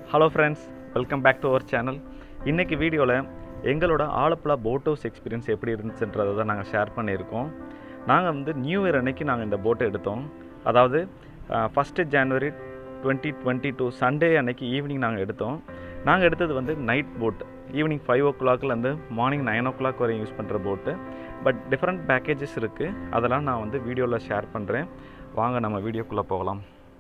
Hello friends welcome back to our channel இன்றைக்கி வீடியோவில் எங்களோட ஆலப்புழா போட் ஹவுஸ் எக்ஸ்பீரியன்ஸ் எப்படி இருந்துச்சுன்றதை தான் நாங்கள் ஷேர் பண்ணியிருக்கோம் நாங்கள் வந்து நியூ இயர் அன்னைக்கு நாங்கள் இந்த போட்டை எடுத்தோம் அதாவது first January twenty twenty two Sunday அன்னைக்கு ஈவினிங் நாங்கள் எடுத்தோம் நாங்கள் எடுத்தது வந்து நைட் போட் ஈவினிங் ஃபைவ் ஓ கிளாக்லேருந்து மார்னிங் நைன் ஓ கிளாக் வரையும் யூஸ் பண்ணுற போட்டு பட் டிஃப்ரெண்ட் பேக்கேஜஸ் இருக்குது அதெல்லாம் நான் வந்து வீடியோவில் ஷேர் பண்ணுறேன் வாங்க நம்ம வீடியோக்குள்ளே போகலாம்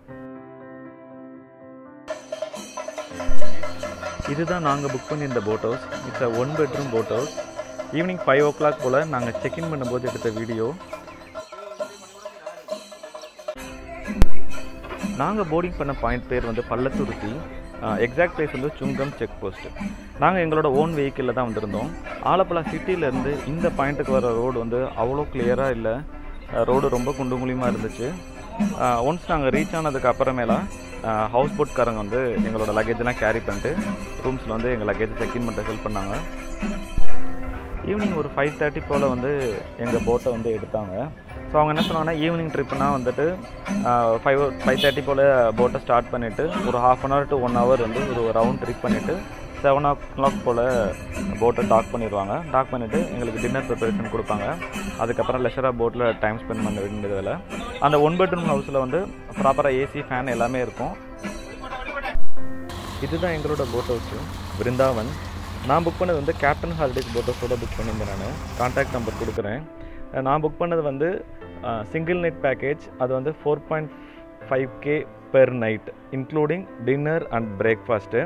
இதுதான் நாங்கள் புக் பண்ணியிருந்த boat house it's a one bedroom boat house evening five o'clock போல் நாங்கள் செக்இன் பண்ணும்போது எடுத்த வீடியோ நாங்கள் போர்டிங் பண்ண பாயிண்ட் பேர் வந்து பள்ளத்துருத்தி எக்ஸாக்ட் பிளேஸ் வந்து சுங்கம் செக் போஸ்ட் நாங்கள் எங்களோட ஓன் வெஹிக்கிளில் தான் வந்திருந்தோம் ஆலப்புழா சிட்டியிலேருந்து இந்த பாயிண்ட்டுக்கு வர ரோடு வந்து அவ்வளோ கிளியராக இல்லை ரோடு ரொம்ப குண்டு குழியமாக இருந்துச்சு ஒன்ஸ் நாங்கள் ரீச் ஆனதுக்கு அப்புறமேலா ஹவுஸ் போட்காரங்க வந்து எங்களோட லக்கேஜெலாம் கேரி பண்ணிட்டு ரூம்ஸில் வந்து எங்கள் லக்கேஜ் செக்இன் பண்ணுற ஹெல்ப் பண்ணாங்க ஈவினிங் ஒரு ஃபைவ் தேர்ட்டி போல் வந்து எங்கள் போட்டை வந்து எடுத்தாங்க ஸோ அவங்க என்ன சொன்னாங்கன்னா ஈவினிங் ட்ரிப்னா வந்துட்டு ஃபைவ் ஃபைவ் தேர்ட்டி போல் போட்டை ஸ்டார்ட் பண்ணிவிட்டு ஒரு half an hour to one hour வந்து ஒரு ரவுண்ட் ட்ரிப் பண்ணிவிட்டு செவன் ஓ கிளாக் போல் போட்டை டாக் பண்ணிடுவாங்க டாக் பண்ணிவிட்டு எங்களுக்கு டின்னர் ப்ரிப்பரேஷன் கொடுப்பாங்க அதுக்கப்புறம் லெஷராக போட்டில் டைம் ஸ்பெண்ட் பண்ண வேண்டியதில் அந்த ஒன் பெட்ரூம் ஹவுஸில் வந்து ப்ராப்பராக ஏசி ஃபேன் எல்லாமே இருக்கும் இதுதான் எங்களோட போட் ஹவுஸு பிருந்தாவன் நான் புக் பண்ணது வந்து கேப்டன் ஹாலிடேஸ் போட் ஹவுஸோட புக் பண்ணியிருந்தேன் நான் கான்டாக்ட் நம்பர் கொடுக்குறேன் நான் புக் பண்ணது வந்து சிங்கிள் நைட் பேக்கேஜ் அது வந்து four point five K per night including dinner and breakfast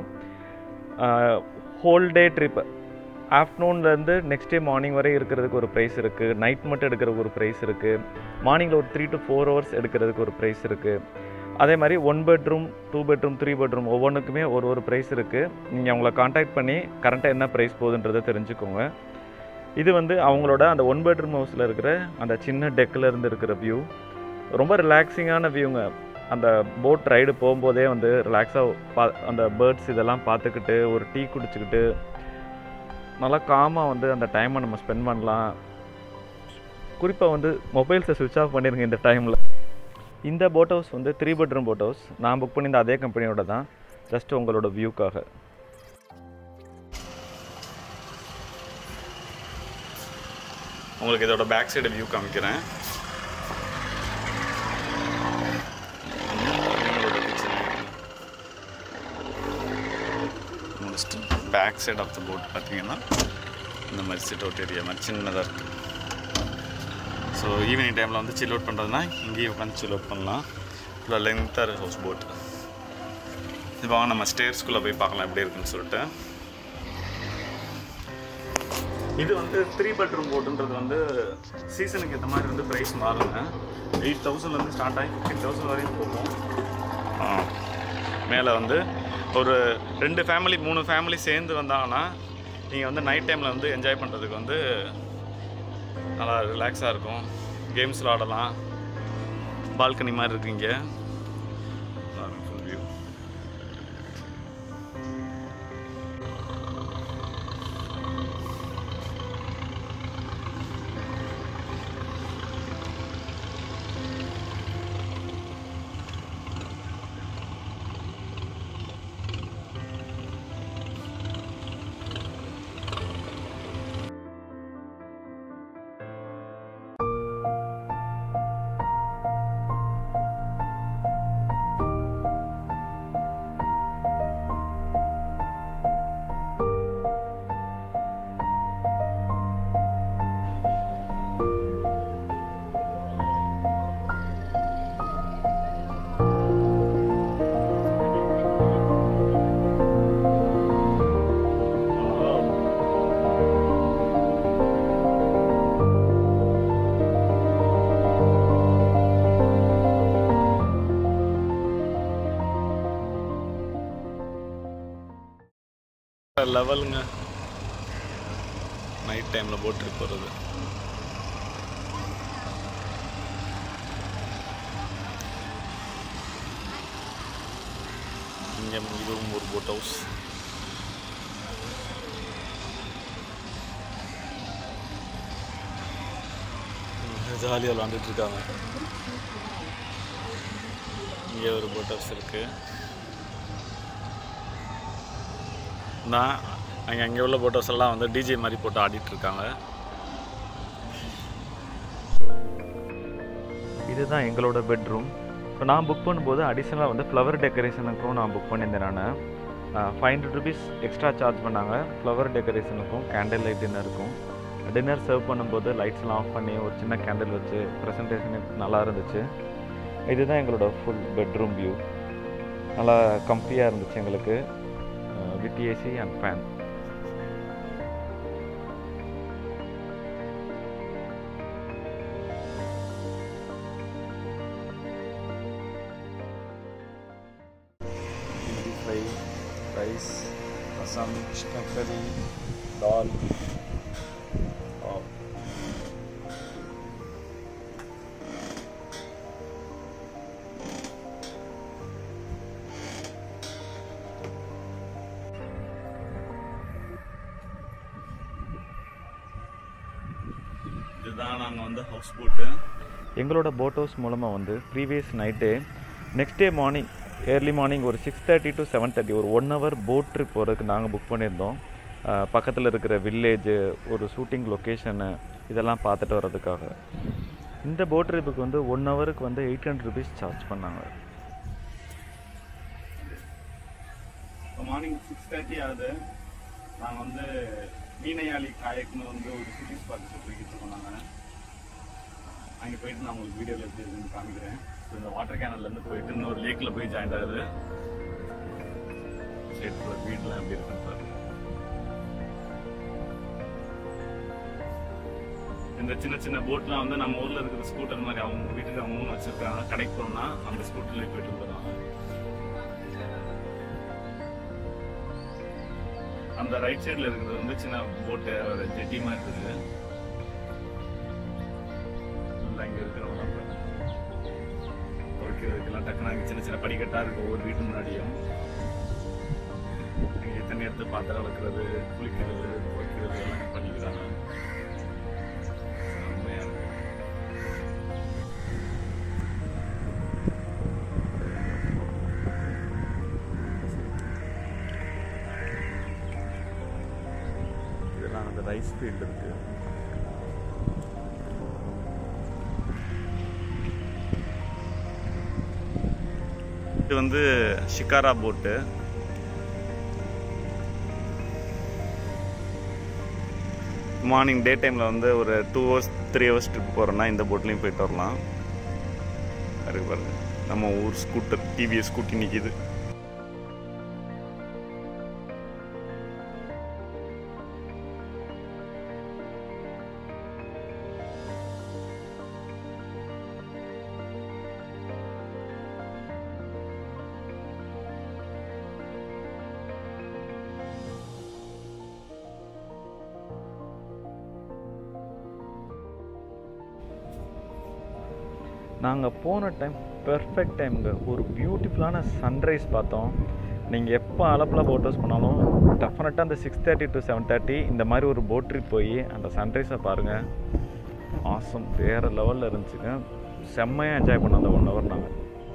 whole day trip ஆஃப்டர்நூன்லேருந்து நெக்ஸ்ட் டே மார்னிங் வரை இருக்கிறதுக்கு ஒரு ப்ரைஸ் இருக்குது நைட் மட்டும் எடுக்கிறதுக்கு ஒரு ப்ரைஸ் இருக்குது மார்னிங்கில் ஒரு த்ரீ டு ஃபோர் ஹவர்ஸ் எடுக்கிறதுக்கு ஒரு ப்ரைஸ் இருக்குது அதே மாதிரி one bedroom two bedroom three bedroom ஒவ்வொன்றுக்குமே ஒரு ஒரு ப்ரைஸ் இருக்குது நீங்கள் அவங்கள காண்டாக்ட் பண்ணி கரண்ட்டாக என்ன ப்ரைஸ் போகுதுன்றதை தெரிஞ்சுக்கோங்க இது வந்து அவங்களோட அந்த ஒன் பெட்ரூம் ஹவுஸில் இருக்கிற அந்த சின்ன டெக்கில் இருந்து இருக்கிற வியூ ரொம்ப ரிலாக்ஸிங்கான வியூங்க அந்த போட் ரைடு போகும்போதே வந்து ரிலாக்ஸாக பா அந்த பேர்ட்ஸ் இதெல்லாம் பார்த்துக்கிட்டு ஒரு டீ குடிச்சிக்கிட்டு நல்லா காமாக வந்து அந்த டைமை நம்ம ஸ்பெண்ட் பண்ணலாம் குறிப்பாக வந்து மொபைல்ஸை சுவிட்ச் ஆஃப் பண்ணிடுங்க இந்த டைமில் இந்த போட் ஹவுஸ் வந்து த்ரீ பெட்ரூம் போட் ஹவுஸ் நான் புக் பண்ணியிருந்த அதே கம்பெனியோட தான் ஜஸ்ட் உங்களோட வியூக்காக உங்களுக்கு இதோட பேக் சைடு வியூ காமிக்கிறேன் back side of the boat பார்த்தீங்கன்னா இந்த மாதிரி சிட் அவுட் ஏரியா மாதிரி சின்னதாக இருக்குது ஸோ ஈவினிங் டைமில் வந்து சில் அவுட் பண்ணுறதுனா இங்கேயே உட்காந்து சில் அவுட் பண்ணலாம் ஃபுல்லாக லென்த்தாக ஹவுஸ் போட் இப்போ வாங்க நம்ம ஸ்டேர்ஸ்குள்ளே போய் பார்க்கலாம் எப்படி இருக்குன்னு சொல்லிட்டு இது வந்து த்ரீ பெட்ரூம் போட்டுன்றது வந்து சீசனுக்கு ஏற்ற மாதிரி வந்து ப்ரைஸ் மாறுங்க எயிட் தௌசண்ட்லேருந்து ஸ்டார்ட் ஆகி ஃபிஃப்டீன் தௌசண்ட் வரையும் போகும் மேலே வந்து ஒரு ரெண்டு ஃபேமிலி மூணு ஃபேமிலி சேர்ந்து வந்தாங்கன்னா நீங்கள் வந்து நைட் டைமில் வந்து என்ஜாய் பண்ணுறதுக்கு வந்து நல்லா ரிலாக்ஸாக இருக்கும் கேம்ஸ் விளாடலாம் பால்கனி மாதிரி இருக்குங்க ஃபுல் வியூ லெவலுங்க நைட் டைமில் போட் ட்ரிப் போகிறது இங்கே இதுவும் ஒரு போட் ஹவுஸ் ஜாலியாக விளாண்டுட்டு இருக்காங்க இங்கே ஒரு போட் ஹவுஸ் இருக்குது தான் அங்கே அங்கே உள்ள போட்டோஸ் எல்லாம் வந்து டிஜே மாதிரி போட்டு ஆடிட்டு இருக்காங்க இதுதான் எங்களோட பெட்ரூம் இப்போ நான் புக் பண்ணும்போது அடிஷ்னலாக வந்து ஃப்ளவர் டெக்கரேஷனுக்கும் நான் புக் பண்ணியிருந்தேன் நான் five hundred rupees extra charge பண்ணாங்க ஃப்ளவர் டெக்கரேஷனுக்கும் கேண்டில் லைட் டின்னருக்கும் டின்னர் சர்வ் பண்ணும்போது லைட்ஸ்லாம் ஆஃப் பண்ணி ஒரு சின்ன கேண்டில் வச்சு ப்ரெசன்டேஷன் நல்லா இருந்துச்சு இதுதான் எங்களோட ஃபுல் பெட்ரூம் வியூ நல்லா கம்ஃபியாக இருந்துச்சு எங்களுக்கு வித் ஏசி அண்ட் ஃபேன் भिंडी fry rice rasam chicken curry दाल और இதுதான் நாங்கள் வந்து ஹவுஸ் போட்டு எங்களோட போட் ஹவுஸ் மூலமாக வந்து previous night next day morning early morning ஒரு six thirty to seven thirty ஒரு ஒன் ஹவர் போட் ட்ரிப் போகிறதுக்கு நாங்கள் புக் பண்ணியிருந்தோம் பக்கத்தில் இருக்கிற வில்லேஜு ஒரு ஷூட்டிங் லொக்கேஷனு இதெல்லாம் பார்த்துட்டு வர்றதுக்காக இந்த போட் ட்ரிப்புக்கு வந்து ஒன் ஹவருக்கு வந்து எயிட் ஹண்ட்ரட் ருபீஸ் சார்ஜ் பண்ணாங்க இப்போ மார்னிங் சிக்ஸ் தேர்ட்டி ஆகுது நாங்கள் வந்து மீனையாளி காயக்குன்னு வந்து ஒரு சிட்டி ஸ்பாட் போய்கிட்டு இருக்கோம் நாங்கள் அங்கே போயிட்டு நான் உங்களுக்கு வீடியோவில் எப்படி இருக்குன்னு காமிக்கிறேன் ஸோ இந்த வாட்டர் கேனல்லேருந்து போயிட்டு இன்னொரு லேக்கில் போய் ஜாயின் ஆகுது சரி வீடெலாம் எப்படி இருக்குன்னு பாருங்க இந்த சின்ன சின்ன போட்லாம் வந்து நம்ம ஊர்ல இருக்கிற ஸ்கூட்டர் மாதிரி அவங்க வீட்டுக்கு அவங்க மூணு வச்சிருக்காங்க கடைக்கு போனோம்னா அந்த ஸ்கூட்டர்ல போயிட்டு வந்துடுறாங்க அந்த ரைட் சைடுல இருக்கிறது வந்து சின்ன போட்டு ஒரு ஜெட்டி மாதிரி இருக்குது நல்லா இங்க இருக்கிறவங்க துவைக்கிறதுக்கெல்லாம் டக்குனு அங்க சின்ன சின்ன படிக்கட்டா இருக்கு ஒவ்வொரு வீட்டு முன்னாடியும் இங்க தண்ணி எடுத்து பாத்திரம் வளர்க்குறது குளிக்கிறது துவைக்கிறது எல்லாம் பண்ணிக்கிறாங்க செம்மையா இருக்கு. இதெல்லாம் அந்த ரைஸ் ஃபீல்டு இருக்கு இது வந்து ஷிகாரா போட்டு மார்னிங் டே டைமில் வந்து ஒரு two hours three hours trip போகிறோன்னா இந்த போட்லேயும் போயிட்டு வரலாம் இருக்கு பாருங்க நம்ம ஊர் ஸ்கூட்டர் டிவிஎஸ் ஸ்கூட்டி நிற்கிது நாங்கள் போன டைம் பெர்ஃபெக்ட் டைமுங்க ஒரு பியூட்டிஃபுல்லான சன்ரைஸ் பார்த்தோம் நீங்கள் எப்போ அளப்பில் போட் ஹவுஸ் பண்ணாலும் டெஃபினட்டாக அந்த six thirty to seven thirty இந்த மாதிரி ஒரு போட் ட்ரிப் போய் அந்த சன்ரைஸை பாருங்கள் ஆசம் வேறு லெவலில் இருந்துச்சுங்க செம்மையாக என்ஜாய் பண்ணோம் அந்த ஒன் ஹவர் நாங்கள்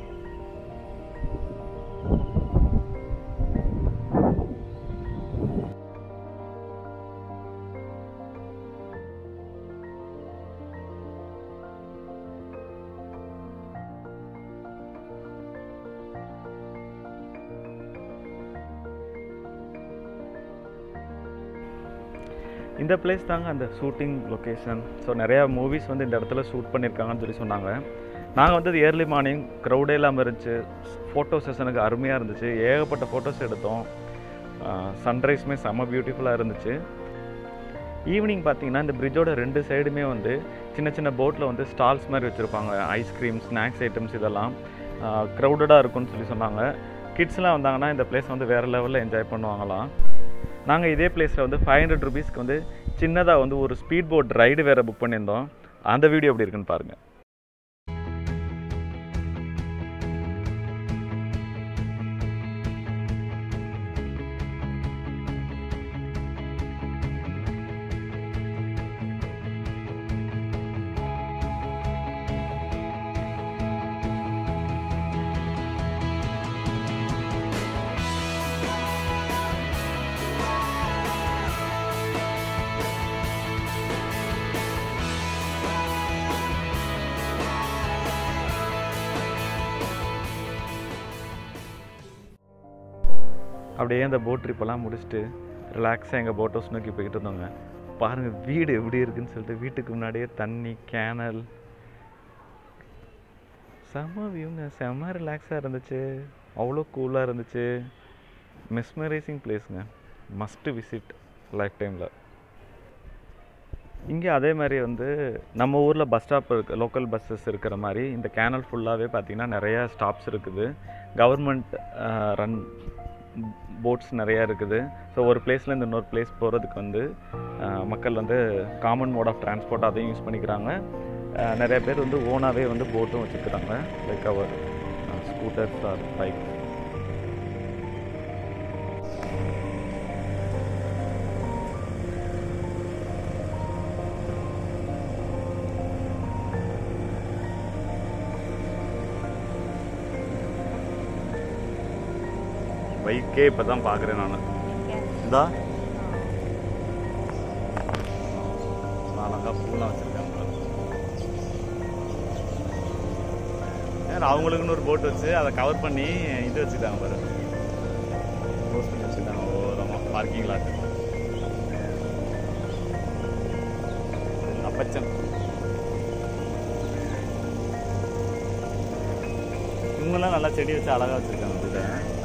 இந்த பிளேஸ் தாங்க அந்த ஷூட்டிங் லொக்கேஷன் ஸோ நிறையா மூவிஸ் வந்து இந்த இடத்துல ஷூட் பண்ணியிருக்காங்கன்னு சொல்லி சொன்னாங்க நாங்கள் வந்து ஏர்லி மார்னிங் க்ரௌடே இல்லாமல் இருந்துச்சு ஃபோட்டோ செஷனுக்கு அருமையாக இருந்துச்சு ஏகப்பட்ட ஃபோட்டோஸ் எடுத்தோம் சன்ரைஸுமே செம்ம பியூட்டிஃபுல்லாக இருந்துச்சு ஈவினிங் பார்த்தீங்கன்னா இந்த பிரிட்ஜோட ரெண்டு சைடுமே வந்து சின்ன சின்ன போட்டில் வந்து ஸ்டால்ஸ் மாதிரி வச்சுருப்பாங்க ஐஸ்கிரீம் ஸ்நாக்ஸ் ஐட்டம்ஸ் இதெல்லாம் க்ரௌடடாக இருக்கும்னு சொல்லி சொன்னாங்க கிட்ஸ்லாம் வந்தாங்கன்னா இந்த பிளேஸ் வந்து வேறு லெவலில் என்ஜாய் பண்ணுவாங்களாம் நாங்கள் இதே பிளேஸில் வந்து ஃபைவ் ஹண்ட்ரட் ருபீஸ்க்கு வந்து சின்னதாக வந்து ஒரு ஸ்பீட் போட் ரைடு வேறு புக் பண்ணியிருந்தோம் அந்த வீடியோ எப்படி இருக்குன்னு பாருங்கள் அப்படியே அந்த போட் ட்ரிப்பெல்லாம் முடிச்சுட்டு ரிலாக்ஸாக எங்கள் போட் ஹவுஸ் நோக்கி போய்கிட்டு இருந்தோங்க பாருங்கள் வீடு எப்படி இருக்குன்னு சொல்லிட்டு வீட்டுக்கு முன்னாடியே தண்ணி கேனல் செம்ம வியூங்க செம்ம ரிலாக்ஸாக இருந்துச்சு அவ்வளோ கூலாக இருந்துச்சு மெஸ்மரைசிங் பிளேஸுங்க மஸ்ட் விசிட் லைஃப் டைமில் இங்கே அதே மாதிரி வந்து நம்ம ஊரில் பஸ் ஸ்டாப் இருக்கு லோக்கல் பஸ்ஸஸ் இருக்கிற மாதிரி இந்த கேனல் ஃபுல்லாகவே பார்த்தீங்கன்னா நிறையா ஸ்டாப்ஸ் இருக்குது கவர்மெண்ட் ரன் போட்ஸ் நிறையா இருக்குது ஸோ ஒரு பிளேஸ்லேருந்து இன்னொரு பிளேஸ் போகிறதுக்கு வந்து அஹ், மக்கள் வந்து காமன் மோட் ஆஃப் டிரான்ஸ்போர்ட் அதையும் யூஸ் பண்ணிக்கிறாங்க அஹ், நிறைய பேர் வந்து ஓனாகவே வந்து போட்டும் வச்சுக்கிறாங்க like our scooters or bike பைக்கே இப்போ தான் பார்க்குறேன் நான் இந்தா அழகா பூலாம் வச்சுருக்காங்க ஏன்னா அவங்களுக்குன்னு ஒரு போட் வச்சு அதை கவர் பண்ணி இது வச்சுட்டாங்க பாரு க்ளோஸ் பண்ணி வச்சுட்டாங்க ஓரமாக பார்க்கிங் லாட் அப்பச்சன் இவங்கெல்லாம் நல்லா செடி வச்சு அழகாக வச்சுருக்காங்க இதில்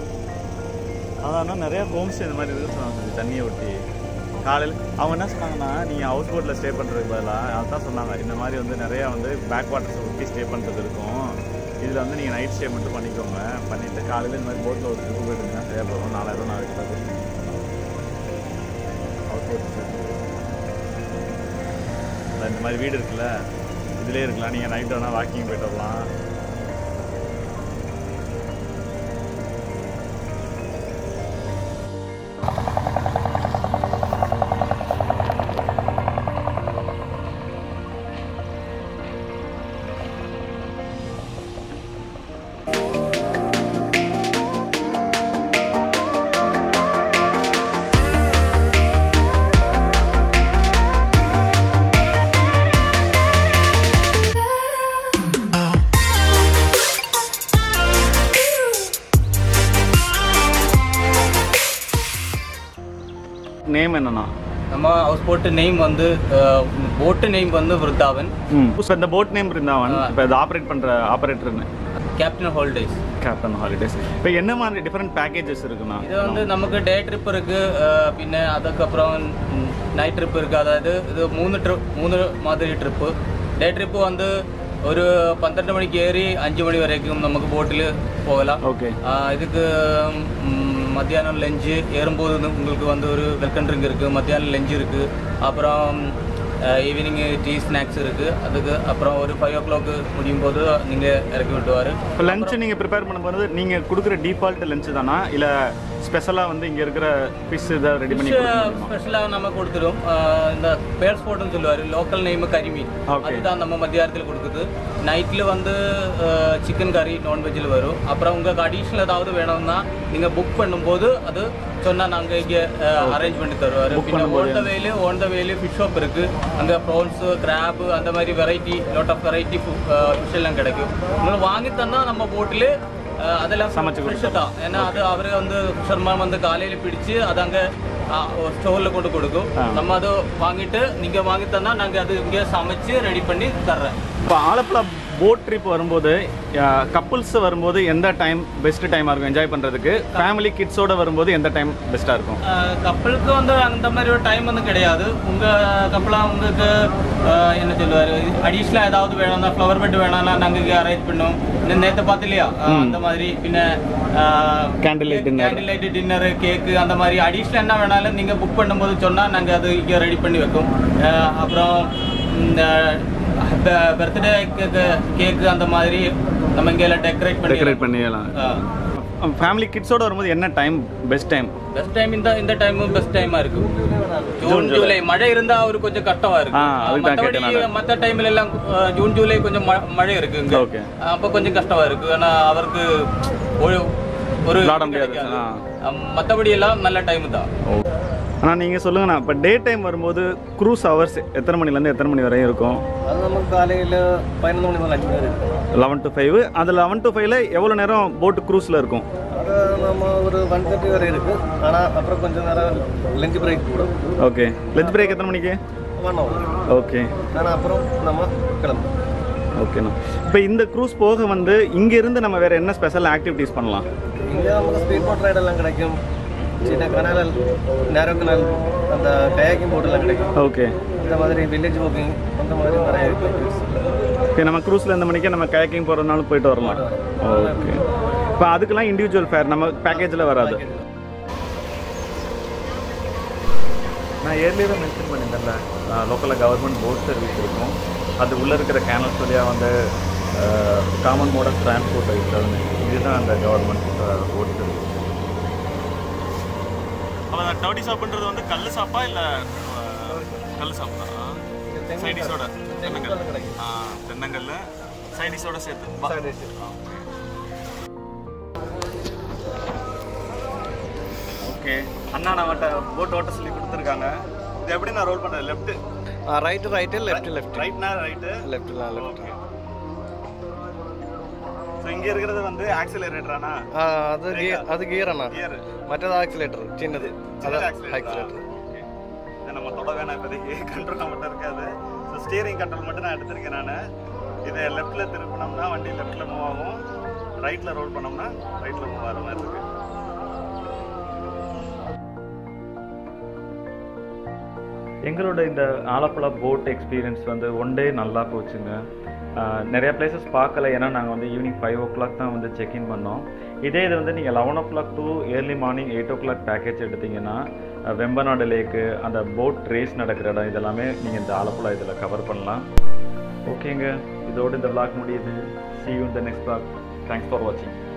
அதான் நிறைய ஹோம்ஸ்டே இந்த மாதிரி இருக்குன்னு சொன்னாங்க தண்ணியை ஒட்டி காலையில் அவங்க என்ன சொன்னாங்கன்னா நீங்கள் ஹவுஸ் போட்டில் ஸ்டே பண்ணுறதுக்கு பதிலாக அதுதான் சொன்னாங்க இந்த மாதிரி வந்து நிறையா வந்து பேக் வாட்டர்ஸ் ஒட்டி ஸ்டே பண்ணுறது இருக்கும் இதில் வந்து நீங்கள் நைட் ஸ்டே மட்டும் பண்ணிக்கோங்க பண்ணிவிட்டு காலையில் இந்த மாதிரி போட்டில் ஒரு ட்ரிப்பு போயிடுங்க சரியாக போகும் நாலாயிரம் நாளைக்கு ஹவுஸ் போட் இந்த மாதிரி வீடு இருக்குல்ல இதுலேயே இருக்கலாம் நீங்கள் நைட் வேணால் வாக்கிங் போயிட்டு வரலாம் நேம் என்னன்னா நம்ம ஹவுஸ் போட்டு நேம் வந்து போட்டு நேம் வந்து விருத்தாவன் ம் ஸோ இந்த போட் நேம் பிருந்தாவன் இப்போ இதை ஆப்ரேட் பண்ணுற ஆப்ரேட்டர்னு கேப்டன் ஹாலிடேஸ் கேப்டன் ஹாலிடேஸ் இப்போ என்ன மாதிரி டிஃப்ரெண்ட் பேக்கேஜஸ் இருக்குண்ணா இது வந்து நமக்கு டே ட்ரிப் இருக்கு அஹ், പിന്നെ அதுக்கப்புறம் நைட் ட்ரிப் இருக்கு அதாவது இது மூணு ட்ரிப் மூணு மாதிரி ட்ரிப்பு டே ட்ரிப்பு வந்து ஒரு பന്ത്രണ്ട് மணிக்கு ஏறி அஞ்சு மணி வரைக்கும் நமக்கு போட்டில் போகலாம் ஓகே ஆஹ் இதுக்கு ம், மத்தியானம் லஞ்சு ஏறும்போது வந்து உங்களுக்கு வந்து ஒரு வெல்கம் ட்ரிங்க் இருக்குது மத்தியானம் லஞ்சு இருக்குது அப்புறம் ஈவினிங் டீ ஸ்நாக்ஸ் இருக்குது அதுக்கு அப்புறம் ஒரு ஃபைவ் ஓ கிளாக் முடியும் போது நீங்கள் இறக்கி விட்டுவார் இப்போ லஞ்ச் நீங்கள் ப்ரிப்பேர் பண்ணும்போது நீங்கள் கொடுக்குற டிஃபால்ட் லஞ்ச் தானா இல்லை ஸ்பெஷலாக வந்து இங்கே இருக்கிற ஃபிஷ் இதை ரெடி பண்ணி கொடுக்க முடியுமா? ஸ்பெஷலாக நம்ம கொடுத்துரும் ஆஹ் இந்த பேர் ஸ்போர்ட்னு சொல்லுவார் லோக்கல் நேம் கரிமீன் Okay. அதுதான் நம்ம மத்தியானத்தில் கொடுக்குது நைட்டில் வந்து சிக்கன் கறி நான்வெஜ்ஜில் வரும் அப்புறம் உங்களுக்கு அடிஷ்னல் ஏதாவது வேணும்னா நீங்கள் புக் பண்ணும்போது அது சொன்னால் நாங்கள் இங்கே அரேஞ்ச் பண்ணி தருவார் பின்ன on the wheel on the wheel fish shop இருக்குது அங்கே ப்ரான்ஸு கிராப் அந்த மாதிரி variety lot of variety fish எல்லாம் கிடைக்கும் உங்களுக்கு வாங்கி தந்தால் நம்ம போட்டில் அதெல்லாம் சமைச்சு ஃப்ரெஷ்ஷு தான் ஏன்னா அது அவர் வந்து ஃபிஷர்மான் வந்து காலையில் பிடிச்சு அது அங்கே ஸ்டோரில் கொண்டு கொடுக்கும் நம்ம அதை வாங்கிட்டு நீங்கள் வாங்கி தந்தா நாங்கள் அது இங்கே சமைச்சு ரெடி பண்ணி தர்றேன் இப்போ ஆலப்புழா போட் ட்ரிப் வரும்போது கப்புள்ஸ் வரும்போது எந்த டைம் பெஸ்ட் டைமாக இருக்கும் என்ஜாய் பண்ணுறதுக்கு ஃபேமிலி கிட்ஸோட வரும்போது எந்த டைம் பெஸ்ட்டாக இருக்கும் கப்பலுக்கு வந்து அந்த மாதிரி ஒரு டைம் வந்து கிடையாது உங்கள் கப்பலாக உங்களுக்கு அஹ், என்ன சொல்லுவார் அடிஷ்னலாக ஏதாவது வேணும்னா ஃப்ளவர் பெட் வேணும்னா நாங்கள் இங்கே அரேஞ்ச் பண்ணோம் இந்த நேற்று பார்த்து இல்லையா அஹ், அந்த மாதிரி பின்ன Candlelight dinner. Candle light dinner cake அந்த மாதிரி அடிஷ்னல் என்ன வேணாலும் நீங்கள் புக் பண்ணும்போது சொன்னால் நாங்கள் அது இங்கே ரெடி பண்ணி வைப்போம் அஹ், அப்புறம் இந்த பர்த்டே கேக்கு கேக்கு அந்த மாதிரி நம்ம இங்கே எல்லாம் டெக்கரேட் பண்ணி டெக்கரேட் பண்ணிடலாம் ஃபேமிலி கிட்ஸோட வரும்போது என்ன time best time best time இந்த இந்த டைமும் பெஸ்ட் டைமா இருக்கு ஜூன் ஜூலை மழை இருந்தா அவரு கொஞ்சம் கஷ்டமா இருக்கு ஆ, அதுதான் மற்றபடி கேட்டேன் நானு. மற்ற டைம்ல எல்லாம் அஹ், ஜூன் ஜூலை கொஞ்சம் ம- மழை இருக்கு இங்க ஓகே அப்ப கொஞ்சம் கஷ்டமா இருக்கு ஆனா அவருக்கு ஒரு ஒரு விளாட இது முடியாது. கிடைக்காது. ஆ. அஹ், மத்தபடி எல்லாம் நல்ல டைம் தான் ஆனால் நீங்கள் சொல்லுங்கண்ணா இப்போ டே டைம் வரும்போது க்ரூஸ் ஹவர்ஸ் எத்தனை மணிலேருந்து எத்தனை மணி வரையும் இருக்கும் அது நமக்கு காலையில் பதினொன்று மணி முதல் அஞ்சு மணி வரைக்கும் லெவன் டு ஃபைவ் அது லெவன் டு ஃபைவ்ல எவ்வளோ நேரம் போட்டு க்ரூஸில் இருக்கும் அது நம்ம ஒரு ஒன் தேர்ட்டி வரை இருக்கு ஆனால் அப்புறம் கொஞ்சம் நேரம் லஞ்ச் பிரேக் கூடும் ஓகே லஞ்ச் பிரேக் எத்தனை மணிக்கு ஒன் ஹவர் ஓகே ஆனால் அப்புறம் நம்ம கிளம்பும் ஓகேண்ணா இப்போ இந்த க்ரூஸ் போக வந்து இங்கேருந்து நம்ம வேறு என்ன ஸ்பெஷல் ஆக்டிவிட்டீஸ் பண்ணலாம் இங்கே நமக்கு ஸ்பீட் போட் ரைடு எல்லாம் கிடைக்கும் சின்ன கனால் நேரோ கனால் அந்த கயாக்கிங் போட் எல்லாம் கிடைக்கும் ஓகே இந்த மாதிரி வில்லேஜ் வாக்கிங் அந்த மாதிரி நிறைய activities. ஓகே நம்ம க்ரூஸில் இந்த மணிக்கு நம்ம கேக்கிங் போகிறதுனாலும் போயிட்டு வரலாம் ஓகே இப்போ அதுக்கெல்லாம் இண்டிவிஜுவல் ஃபேர் நம்ம பேக்கேஜில் வராது நான் ஏர்லியவே மென்ஷன் பண்ணியிருந்தேன்ல லோக்கலில் கவர்மெண்ட் போட் சர்வீஸ் இருக்கும் அது உள்ளே இருக்கிற கேனல்ஸ் வழியாக வந்து காமன் மோட் ஆஃப் டிரான்ஸ்போர்ட் இருக்குதுன்னு இதுதான் அந்த கவர்மெண்ட் போட் சர்வீஸ் அப்போ அந்த டர்ட்டி சாப்பிட்றது வந்து கல் சாப்பா இல்லை கல் சாப்பிட்டா சைடிஸோட தென்னங்கல் ஆ தென்னங்கல்ல சைடிஸோட சேர்த்து ஓகே அண்ணா நம்மகிட்ட போட் ஓட்ட சொல்லி கொடுத்துருக்காங்க இது எப்படி நான் ரோல் பண்ணுறது லெஃப்ட் ஆ ரைட்டு ரைட்டு லெஃப்ட் லெஃப்ட் ரைட்னா ரைட்டு லெஃப்ட்லாம் லெஃப்ட் ஸோ இங்கே இருக்கிறது வந்து ஆக்சிலரேட்டரானா ആ അത് ഗിയർ അത് ഗിയറാണ് கியர் മറ്റേത് ആക്സിലേറ്റർ ചിന്നത് അത് ആക്സിലേറ്റർ ஓகே இதை நம்ம தொட வேணாம் இப்போதைக்கு கண்ட்ரோல் நம்மகிட்ட இருக்காது ஸோ ஸ்டியரிங் கண்ட்ரோல் மட்டும் நான் எடுத்திருக்கேன் நான் இதை லெஃப்ட்டில் திருப்பினோம்னா வண்டி லெஃப்ட்டில் மூவ் ஆகும் ரைட்டில் ரோல் பண்ணோம்னா ரைட்டில் மூவ் ஆகிற மாதிரி இருக்கு எங்களோட இந்த ஆலப்புழா போட் எக்ஸ்பீரியன்ஸ் வந்து ஒன் டே நல்லா போச்சுங்க ஆஹ் நிறைய பிளேசஸ் பார்க்கல ஏன்னா நாங்கள் வந்து ஈவினிங் ஃபைவ் ஓ கிளாக் தான் வந்து செக்இன் பண்ணோம் இதே இது வந்து நீங்கள் eleven o'clock to early morning eight o'clock package எடுத்தீங்கன்னா அஹ் வெம்பநாடு லேக்கு அந்த போட் ரேஸ் நடக்கிற இடம் இதெல்லாமே நீங்கள் இந்த ஆலப்புழா இதில் கவர் பண்ணலாம் ஓகேங்க இதோடு இந்த vlog முடியுது see you in the next vlog thanks for வாட்சிங்